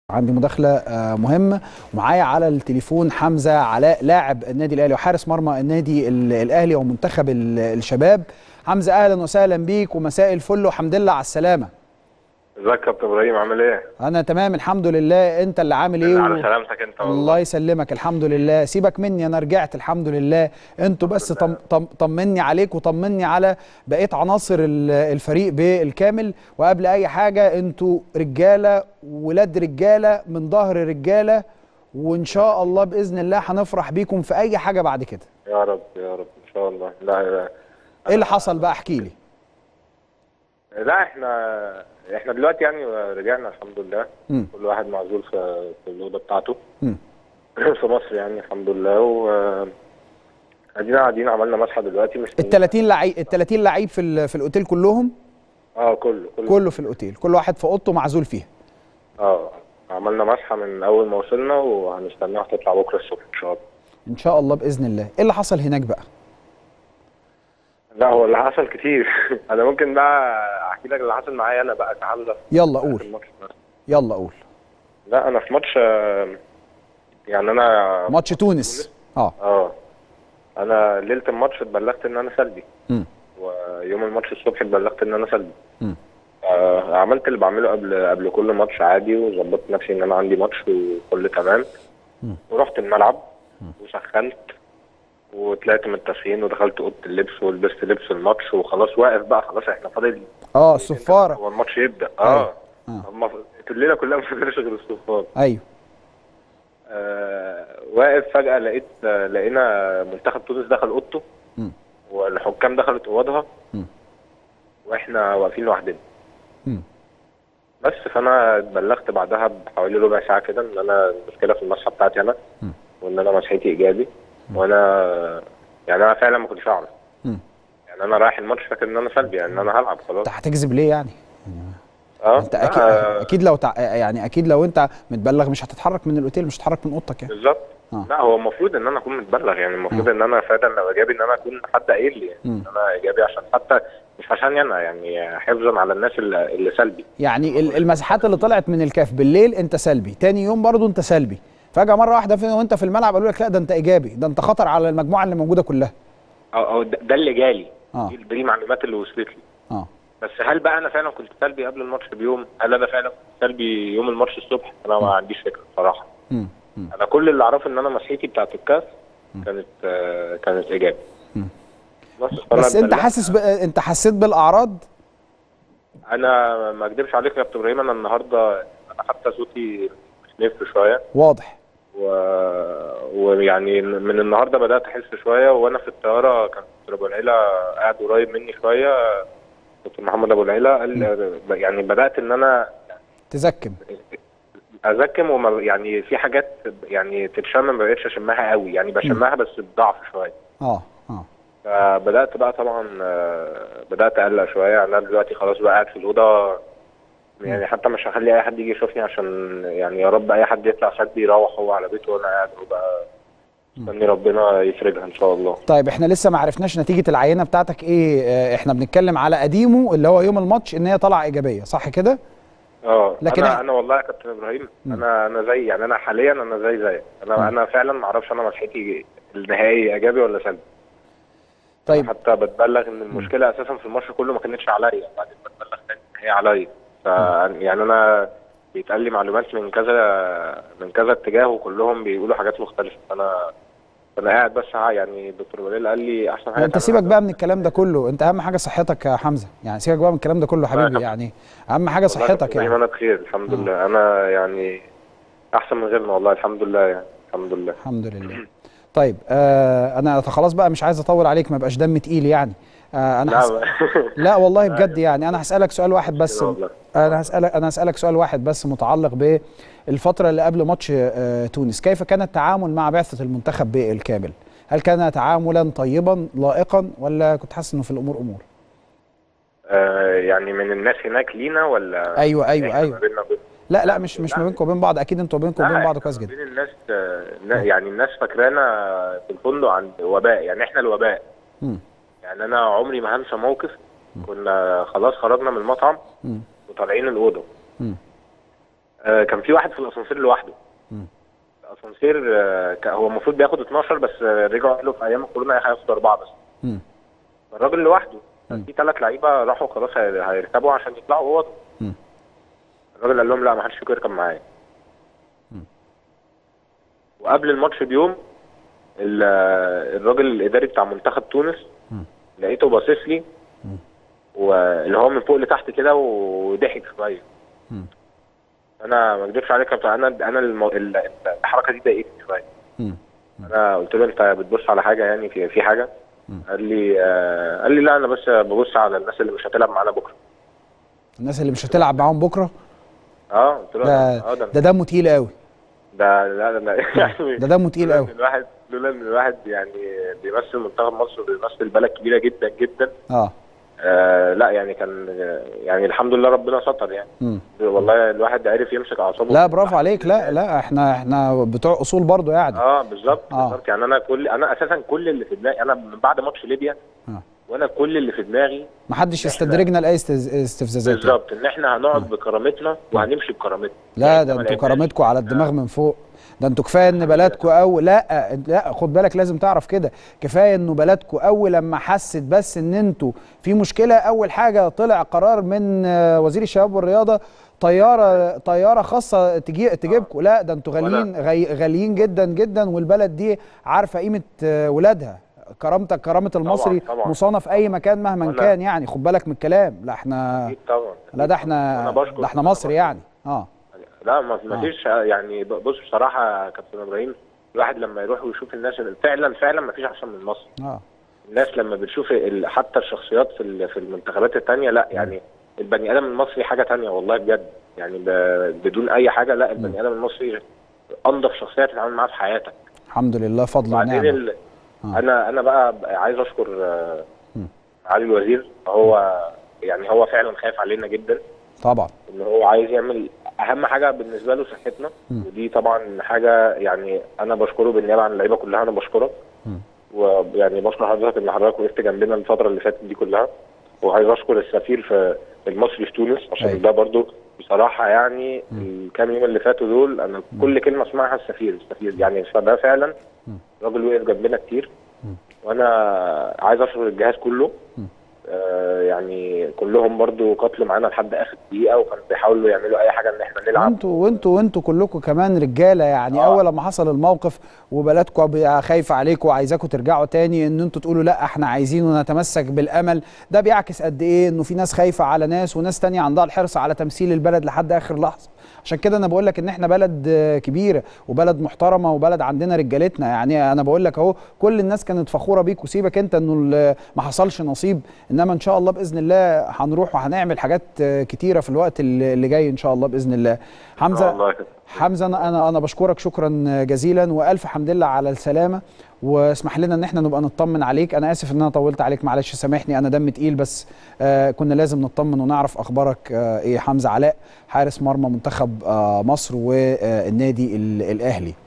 عندي مداخلة آه، مهمة ومعايا على التليفون حمزة علاء لاعب النادي الأهلي وحارس مرمى النادي ال- الأهلي ومنتخب ال- الشباب حمزة أهلا وسهلا بيك ومساء الفل وحمد لله على السلامة ازيك يا كابتن ابراهيم عامل ايه؟ أنا تمام الحمد لله أنت اللي عامل إيه على و- سلامتك انت الله والله يسلمك الحمد لله سيبك مني أنا رجعت الحمد لله أنتوا بس طم طم طمني عليك وطمني على بقية عناصر ال- الفريق بالكامل وقبل أي حاجة أنتوا رجالة ولاد رجالة من ظهر رجالة وإن شاء الله بإذن الله هنفرح بيكم في أي حاجة بعد كده يا رب يا رب ان شاء الله لا لا, إيه اللي حصل بقى احكي لي لا احنا احنا دلوقتي يعني رجعنا الحمد لله مم. كل واحد معزول في, في الاوضه بتاعته مم. في مصر يعني الحمد لله و ادينا قاعدين عملنا مسحه دلوقتي مش ال 30 لعيب ال 30 لعيب في ال- في الاوتيل كلهم اه كله كله كله في الاوتيل كل واحد في اوضته معزول فيها اه عملنا مسحه من اول ما وصلنا وهنستناها تطلع بكره الصبح ان شاء الله ان شاء الله باذن الله ايه اللي حصل هناك بقى لا هو اللي حصل كتير انا ممكن بقى احكي لك اللي حصل معايا انا بقى كحمزه في يلا قول الماتش ده. يلا قول لا انا في ماتش آه، يعني انا ماتش تونس اه اه انا ليله الماتش اتبلغت ان انا سلبي مم. ويوم الماتش الصبح اتبلغت ان انا سلبي مم. آه عملت اللي بعمله قبل قبل كل ماتش عادي وظبطت نفسي ان انا عندي ماتش وكل تمام مم. ورحت الملعب وسخنت وطلعت من التسخين ودخلت اوضه اللبس ولبست لبس الماتش وخلاص واقف بقى خلاص احنا فاضل اه الصفاره هو الماتش يبدا أيوة. اه آه. هم الليله كلها ما فضلش غير الصفار ايوه آه واقف فجأة لقيت آه لقينا منتخب تونس دخل اوضته مم. والحكام دخلت اوضها مم. واحنا واقفين لوحدنا مم. بس فانا اتبلغت بعدها بحوالي ربع ساعة كده ان انا المشكلة في المسحة بتاعتي انا مم. وان انا مسحتي ايجابي وانا يعني انا فعلا ما كنتش اعرف مم. يعني انا رايح الماتش فاكر ان انا سلبي يعني ان انا هلعب خلاص انت هتكذب ليه يعني اه انت لا، اكيد آه، اكيد لو تع... يعني اكيد لو انت متبلغ مش هتتحرك من الاوتيل مش هتتحرك من اوضتك يعني بالظبط آه. لا هو المفروض ان انا اكون متبلغ يعني المفروض ان انا فعلا لو ايجابي ان انا اكون حد قايل لي يعني مم. ان انا ايجابي عشان حتى مش عشان انا يعني حفظا على الناس اللي, اللي سلبي يعني ال- المساحات اللي طلعت من الكاف بالليل انت سلبي تاني يوم برضو انت سلبي فجاه مره واحده في وانت في الملعب قالوا لك لا ده انت ايجابي ده انت خطر على المجموعه اللي موجوده كلها او, أو ده, ده اللي جالي اه دي, دي المعلومات اللي وصلت لي اه بس هل بقى انا فعلا كنت سلبي قبل الماتش بيوم هل انا فعلا كنت سلبي يوم الماتش الصبح انا ما عنديش فكره بصراحه مم. مم. انا كل اللي اعرفه ان انا مسحتي بتاعت الكاس كانت آه كانت ايجابي مم. بس, فأنا بس انت اتبلغت. حاسس ب... انت حسيت بالاعراض انا ما اكدبش عليك يا كابتن ابراهيم انا النهارده انا حتى صوتي مش شويه واضح و... ويعني من النهارده بدات احس شويه وانا في الطياره كان دكتور ابو العيله قاعد قريب مني شويه دكتور محمد ابو العيله قال يعني بدات ان انا تزكم ازكم وما يعني في حاجات يعني تتشم ما بقتش اشمها قوي يعني بشمها بس بضعف شويه اه اه فبدات بقى طبعا آه، بدات اقلق شويه يعني انا دلوقتي خلاص بقى قاعد في الاوضه يعني حتى مش هخلي اي حد يجي يشوفني عشان يعني يا رب اي حد يطلع سلبي يروح هو على بيته وانا قاعد وبقى مستني ربنا يفرجها ان شاء الله طيب احنا لسه ما عرفناش نتيجه العينه بتاعتك ايه اه احنا بنتكلم على قديمه اللي هو يوم الماتش ان هي طالعه ايجابيه صح كده اه لكن انا إحنا- انا والله يا كابتن ابراهيم انا انا زي يعني انا حاليا انا زي زيك انا انا فعلا ما اعرفش انا مسحتي النهائي ايجابي ولا سلبي طيب حتى بتبلغ ان المشكله اساسا في الماتش كله ما كانتش عليا بعدين بتبلغ تاني ان هي عليا ف يعني انا بيتقال لي معلومات من كذا من كذا اتجاه وكلهم بيقولوا حاجات مختلفه انا انا قاعد بس ها يعني الدكتور بلال قال لي احسن حاجه انت تعملها سيبك بقى من الكلام ده كله انت اهم حاجه صحتك يا حمزه يعني سيبك بقى من الكلام ده كله حبيبي يعني اهم حاجه والله يا صحتك كابتن إبراهيم يعني انا بخير الحمد لله انا يعني احسن من غيرنا والله الحمد لله يعني الحمد لله الحمد لله طيب آه انا خلاص بقى مش عايز اطول عليك ما بقاش دم تقيل يعني آه انا هس... لا لا والله بجد يعني انا هسالك سؤال واحد بس والله. انا هسالك انا هسالك سؤال واحد بس متعلق بالفتره اللي قبل ماتش آه تونس كيف كان التعامل مع بعثه المنتخب بالكامل هل كان تعاملا طيبا لائقا ولا كنت حاسس انه في الامور امور آه يعني من الناس هناك لينا ولا ايوه ايوه إحنا ايوه ما بيننا وبين- لا لا مش مش ما بينكم وبين بعض اكيد انتوا بينكم وبين لا، بعض إحنا كويس ما جدا بين الناس آه، نا- يعني الناس فاكرانا في الفندق عند وباء يعني احنا الوباء مم. يعني انا عمري ما هنسى موقف كنا خلاص خرجنا من المطعم مم. وطالعين الاوضه مم. آه، كان في واحد في الاسانسير لوحده مم. الاسانسير آه، ك- هو المفروض بياخد 12 بس آه، رجعوا قالوا في ايام الكورونا هياخد اربعه بس مم. الراجل لوحده كان مم. في ثلاث لعيبه راحوا خلاص هي- هيركبوا عشان يطلعوا اوضه مم. الراجل قال لهم لا ما حدش فيكم يركب معايا وقبل الماتش بيوم ال- الراجل الاداري بتاع منتخب تونس مم. لقيته باصص لي مم. واللي هو من فوق لتحت كده وضحك شويه مم. انا ما اكذبش عليك يا بتاع- انا انا الم... ال- الحركه دي ضايقتني شويه مم. انا قلت له انت بتبص على حاجه يعني في في حاجه مم. قال لي آه قال لي لا انا بس ببص على الناس اللي مش هتلعب معانا بكره الناس اللي مش هتلعب معاهم بكره اه قلت له ده اه ده ده دمه تقيل قوي ده لا لا لا يعني ده دمه تقيل لولا قوي ان الواحد لولا ان الواحد يعني بيمثل منتخب مصر وبيمثل بلد كبيره جدا جدا اه آه لا يعني كان يعني الحمد لله ربنا ستر يعني مم. والله الواحد عرف يمسك اعصابه لا برافو عليك لا لا احنا احنا بتوع اصول برضو يعني اه بالظبط آه. بالظبط يعني انا كل انا اساسا كل اللي في دماغي انا من بعد ماتش ليبيا آه. وانا كل اللي في دماغي ما حدش يستدرجنا لاي استز- استفزازات يعني. بالظبط ان احنا هنقعد بكرامتنا وهنمشي بكرامتنا لا يعني ده ما انتوا لعبناش. كرامتكم على الدماغ من فوق ده انتوا كفايه ان بلدكم او لا لا خد بالك لازم تعرف كده كفايه انه بلدكم اول لما حست بس ان انتوا في مشكله اول حاجه طلع قرار من آه، وزير الشباب والرياضه طياره طياره خاصه تجي تجيبكم لا ده انتوا غاليين غي- غاليين جدا جدا والبلد دي عارفه قيمه آه، ولادها كرامتك كرامه المصري طبعاً. مصانه في اي مكان مهما وأنا- كان يعني خد بالك من الكلام لا احنا اكيد طبعا لا ده احنا أنا بشكر- ده احنا مصر يعني اه لا ما ما فيش يعني بص بصراحه يا كابتن ابراهيم الواحد لما يروح ويشوف الناس فعلا فعلا ما فيش احسن من مصر اه الناس لما بتشوف ال- حتى الشخصيات في ال- في المنتخبات التانية لا يعني البني ادم المصري حاجه تانية والله بجد يعني ب- بدون اي حاجه لا البني ادم المصري انضف شخصيه تتعامل معاها في حياتك الحمد لله فضل وبعدين ونعمه ال... آه. انا انا بقى عايز اشكر آه، مم. معالي الوزير هو يعني هو فعلا خايف علينا جدا طبعا ان هو عايز يعمل اهم حاجه بالنسبه له صحتنا مم. ودي طبعا حاجه يعني انا بشكره بالنيابه عن اللعيبه كلها انا بشكرك مم. ويعني بشكر حضرتك ان حضرتك وقفت جنبنا الفتره اللي فاتت دي كلها وعايز اشكر السفير في المصري في تونس عشان أيوة. ده برضو بصراحه يعني الكام يوم اللي فاتوا دول انا كل كلمه اسمعها السفير السفير يعني فده فعلا مم. راجل وقف جنبنا كتير مم. وانا عايز اشكر الجهاز كله مم. آه يعني كلهم برضو قتلوا معانا لحد اخر دقيقه وكانوا بيحاولوا يعملوا اي حاجه ان احنا نلعب وانتوا وانتوا وانتوا كلكم كمان رجاله يعني آه. اول لما حصل الموقف وبلدكم بقى خايفه عليكم وعايزاكم ترجعوا تاني ان انتوا تقولوا لا احنا عايزين ونتمسك بالامل ده بيعكس قد ايه انه في ناس خايفه على ناس وناس تانية عندها الحرص على تمثيل البلد لحد اخر لحظه عشان كده انا بقول لك ان احنا بلد آه، كبيره وبلد محترمه وبلد عندنا رجالتنا يعني انا بقول لك اهو كل الناس كانت فخوره بيك وسيبك انت انه ال- ما حصلش نصيب انما ان شاء الله باذن الله هنروح وهنعمل حاجات آه، كتيره في الوقت اللي اللي جاي ان شاء الله باذن الله حمزه الله كده حمزه انا انا انا بشكرك شكرا جزيلا والف حمد لله على السلامه واسمح لنا ان احنا نبقى نطمن عليك انا اسف ان انا طولت عليك معلش سامحني انا دم تقيل بس آه كنا لازم نطمن ونعرف اخبارك آه ايه حمزه علاء حارس مرمى منتخب آه مصر والنادي ال- الاهلي